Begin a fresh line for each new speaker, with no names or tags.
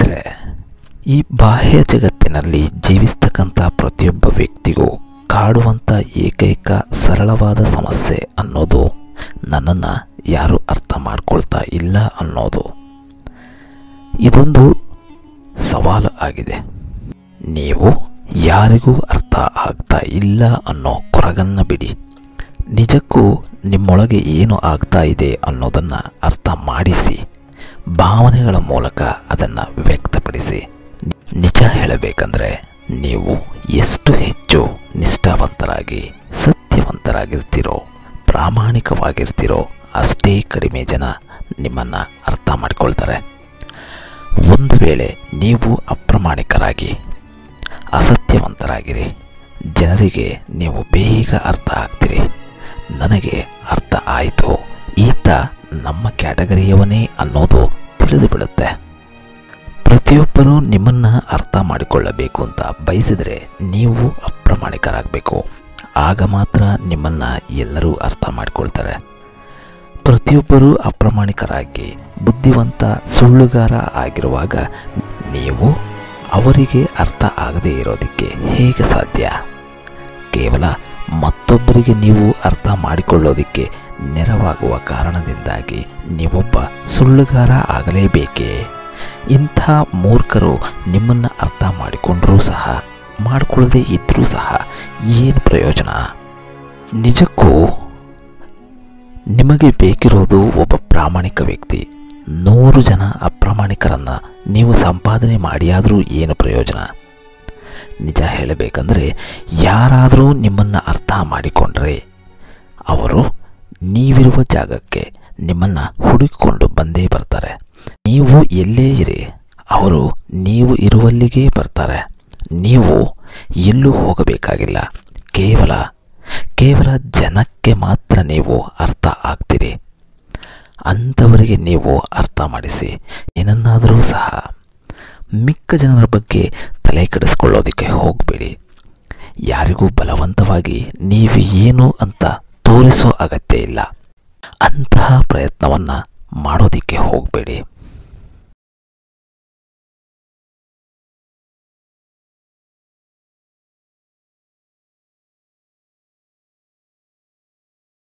ಸ್ನೇಹಿತರೆ ಈ ಬಾಹ್ಯ ಜಗತ್ತಿನಲ್ಲಿ ಜೀವಿಸ್ತಕ್ಕಂಥ ಪ್ರತಿಯೊಬ್ಬ ವ್ಯಕ್ತಿಗೂ ಕಾಡುವಂಥ ಏಕೈಕ ಸರಳವಾದ ಸಮಸ್ಯೆ ಅನ್ನೋದು ನನ್ನನ್ನು ಯಾರೂ ಅರ್ಥ ಮಾಡ್ಕೊಳ್ತಾ ಇಲ್ಲ ಅನ್ನೋದು ಇದೊಂದು ಸವಾಲು ಆಗಿದೆ ನೀವು ಯಾರಿಗೂ ಅರ್ಥ ಆಗ್ತಾ ಇಲ್ಲ ಅನ್ನೋ ಕೊರಗನ್ನು ಬಿಡಿ ನಿಜಕ್ಕೂ ನಿಮ್ಮೊಳಗೆ ಏನು ಆಗ್ತಾ ಇದೆ ಅನ್ನೋದನ್ನು ಅರ್ಥ ಮಾಡಿಸಿ ಭಾವನೆಗಳ ಮೂಲಕ ಅದನ್ನು ವ್ಯಕ್ತಪಡಿಸಿ ನಿಜ ಹೇಳಬೇಕಂದ್ರೆ ನೀವು ಎಷ್ಟು ಹೆಚ್ಚು ನಿಷ್ಠಾವಂತರಾಗಿ ಸತ್ಯವಂತರಾಗಿರ್ತೀರೋ ಪ್ರಾಮಾಣಿಕವಾಗಿರ್ತೀರೋ ಅಷ್ಟೇ ಕಡಿಮೆ ಜನ ನಿಮ್ಮನ್ನು ಅರ್ಥ ಮಾಡಿಕೊಳ್ತಾರೆ ಒಂದು ವೇಳೆ ನೀವು ಅಪ್ರಾಮಾಣಿಕರಾಗಿ ಅಸತ್ಯವಂತರಾಗಿರಿ ಜನರಿಗೆ ನೀವು ಬೇಗ ಅರ್ಥ ಆಗ್ತೀರಿ ನನಗೆ ಅರ್ಥ ಆಯಿತು ಈತ ನಮ್ಮ ಕ್ಯಾಟಗರಿಯವನೇ ಅನ್ನೋದು ತಿಳಿದು ಬಿಡುತ್ತೆ ಪ್ರತಿಯೊಬ್ಬರೂ ನಿಮ್ಮನ್ನು ಅರ್ಥ ಮಾಡಿಕೊಳ್ಳಬೇಕು ಅಂತ ಬಯಸಿದರೆ ನೀವು ಅಪ್ರಾಮಾಣಿಕರಾಗಬೇಕು ಆಗ ಮಾತ್ರ ನಿಮ್ಮನ್ನು ಎಲ್ಲರೂ ಅರ್ಥ ಮಾಡಿಕೊಳ್ತಾರೆ ಪ್ರತಿಯೊಬ್ಬರೂ ಅಪ್ರಾಮಾಣಿಕರಾಗಿ ಬುದ್ಧಿವಂತ ಸುಳ್ಳುಗಾರ ಆಗಿರುವಾಗ ನೀವು ಅವರಿಗೆ ಅರ್ಥ ಆಗದೇ ಇರೋದಕ್ಕೆ ಹೇಗೆ ಸಾಧ್ಯ ಕೇವಲ ಮತ್ತೊಬ್ಬರಿಗೆ ನೀವು ಅರ್ಥ ಮಾಡಿಕೊಳ್ಳೋದಕ್ಕೆ ನೆರವಾಗುವ ಕಾರಣದಿಂದಾಗಿ ನೀವೊಬ್ಬ ಸುಳ್ಳುಗಾರ ಆಗಲೇಬೇಕೇ ಇಂಥ ಮೂರ್ಖರು ನಿಮ್ಮನ್ನು ಅರ್ಥ ಮಾಡಿಕೊಂಡರೂ ಸಹ ಮಾಡಿಕೊಳ್ಳದೇ ಇದ್ದರೂ ಸಹ ಏನು ಪ್ರಯೋಜನ ನಿಜಕ್ಕೂ ನಿಮಗೆ ಬೇಕಿರೋದು ಒಬ್ಬ ಪ್ರಾಮಾಣಿಕ ವ್ಯಕ್ತಿ ನೂರು ಜನ ಅಪ್ರಾಮಾಣಿಕರನ್ನು ನೀವು ಸಂಪಾದನೆ ಮಾಡಿಯಾದರೂ ಏನು ಪ್ರಯೋಜನ ನಿಜ ಹೇಳಬೇಕಂದ್ರೆ ಯಾರಾದರೂ ನಿಮ್ಮನ್ನು ಅರ್ಥ ಮಾಡಿಕೊಂಡ್ರೆ ಅವರು ನೀವಿರುವ ಜಾಗಕ್ಕೆ ನಿಮ್ಮನ್ನು ಹುಡುಕಿಕೊಂಡು ಬಂದೇ ಬರ್ತಾರೆ ನೀವು ಎಲ್ಲೇ ಇರಿ ಅವರು ನೀವು ಇರುವಲ್ಲಿಗೇ ಬರ್ತಾರೆ ನೀವು ಎಲ್ಲೂ ಹೋಗಬೇಕಾಗಿಲ್ಲ ಕೇವಲ ಕೇವಲ ಜನಕ್ಕೆ ಮಾತ್ರ ನೀವು ಅರ್ಥ ಆಗ್ತೀರಿ ಅಂಥವರಿಗೆ ನೀವು ಅರ್ಥ ಮಾಡಿಸಿ ಏನನ್ನಾದರೂ ಸಹ ಮಿಕ್ಕ ಜನರ ಬಗ್ಗೆ ತಲೆ ಕೆಡಿಸ್ಕೊಳ್ಳೋದಕ್ಕೆ ಹೋಗಬೇಡಿ ಯಾರಿಗೂ ಬಲವಂತವಾಗಿ ನೀವು ಏನು ಅಂತ ತೋರಿಸೋ ಅಗತ್ಯ ಇಲ್ಲ ಅಂತಹ ಪ್ರಯತ್ನವನ್ನು ಮಾಡೋದಕ್ಕೆ ಹೋಗಬೇಡಿ